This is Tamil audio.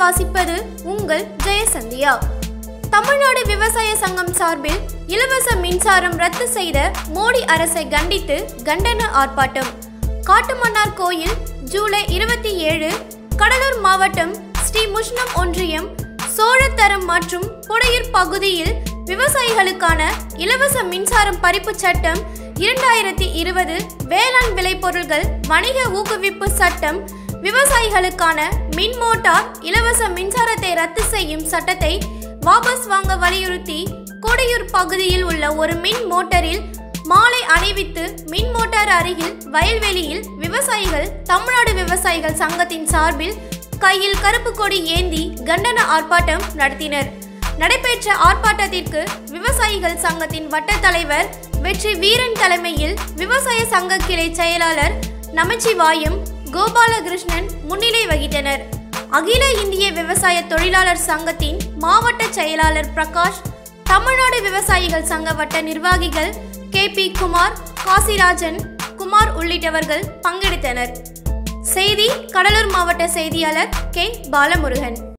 வாசிப்பது உங்கள் ஜெயசந்தியா தமிழ்நாடு விவசாய சங்கம் சார்பில் இலவச மின்சாரம் ரத்து செய்த மோடி அரசை கண்டித்து கண்டன ஆர்ப்பாட்டம் காட்டுமன்னார் கோயில் ஜூலை இருபத்தி ஏழு கடலூர் மாவட்டம் ஸ்ரீ முஷ்ணம் ஒன்றியம் சோழத்தரம் மற்றும் புடையூர் பகுதியில் விவசாயிகளுக்கான இலவச மின்சாரம் பறிப்பு சட்டம் இரண்டாயிரத்தி இருபது வேளாண் விளைபொருட்கள் வணிக ஊக்குவிப்பு சட்டம் விவசாயிகளுக்கான மின் மோட்டார் இலவச மின்சாரத்தை ரத்து செய்யும் சட்டத்தை வாபஸ் வாங்க வலியுறுத்தி கொடையூர் பகுதியில் உள்ள ஒரு மின் மோட்டரில் மாலை அணிவித்து மின் மோட்டார் அருகில் வயல்வெளியில் விவசாயிகள் தமிழ்நாடு விவசாயிகள் சங்கத்தின் சார்பில் கையில் கருப்பு கொடி ஏந்தி கண்டன ஆர்ப்பாட்டம் நடத்தினர் நடைபெற்ற ஆர்ப்பாட்டத்திற்கு விவசாயிகள் சங்கத்தின் வட்ட தலைவர் வெற்றி வீரன் தலைமையில் விவசாய சங்க கிளை செயலாளர் நமச்சிவாயம் கோபாலகிருஷ்ணன் முன்னிலை வகித்தனர் அகில இந்திய விவசாய தொழிலாளர் சங்கத்தின் மாவட்ட செயலாளர் பிரகாஷ் தமிழ்நாடு விவசாயிகள் சங்க வட்ட நிர்வாகிகள் கே பி குமார் காசிராஜன் குமார் உள்ளிட்டவர்கள் பங்கெடுத்தனர் செய்தி கடலூர் மாவட்ட செய்தியாளர் கே பாலமுருகன்